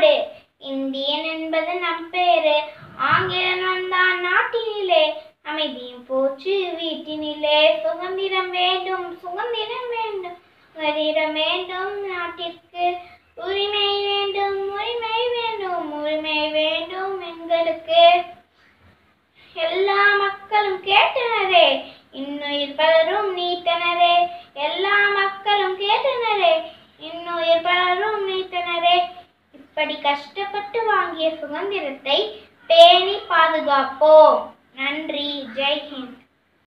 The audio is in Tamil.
நாடு இந்தியன் என்பது நம் பேரு ஆங்கிலம் வந்தான் நாட்டினிலே அமைதியும் போச்சு வீட்டினிலே சுதந்திரம் வேண்டும் சுதந்திரம் வேண்டும் சுதந்திரம் வேண்டும் நாட்டிற்கு உரிமை வேண்டும் உரிமை வேண்டும் உரிமை வேண்டும் எங்களுக்கு எல்லா மக்களும் கேட்டனரே இன்னுயிர் பலரும் நீத்தனரே எல்லா மக்களும் கேட்டனரே இன்னுயிர் பலரும் நீத்தனரே இப்படி கஷ்டப்பட்டு வாங்கிய சுதந்திரத்தை பேணி பாதுகாப்போம் நன்றி ஜெய் ஹிந்த்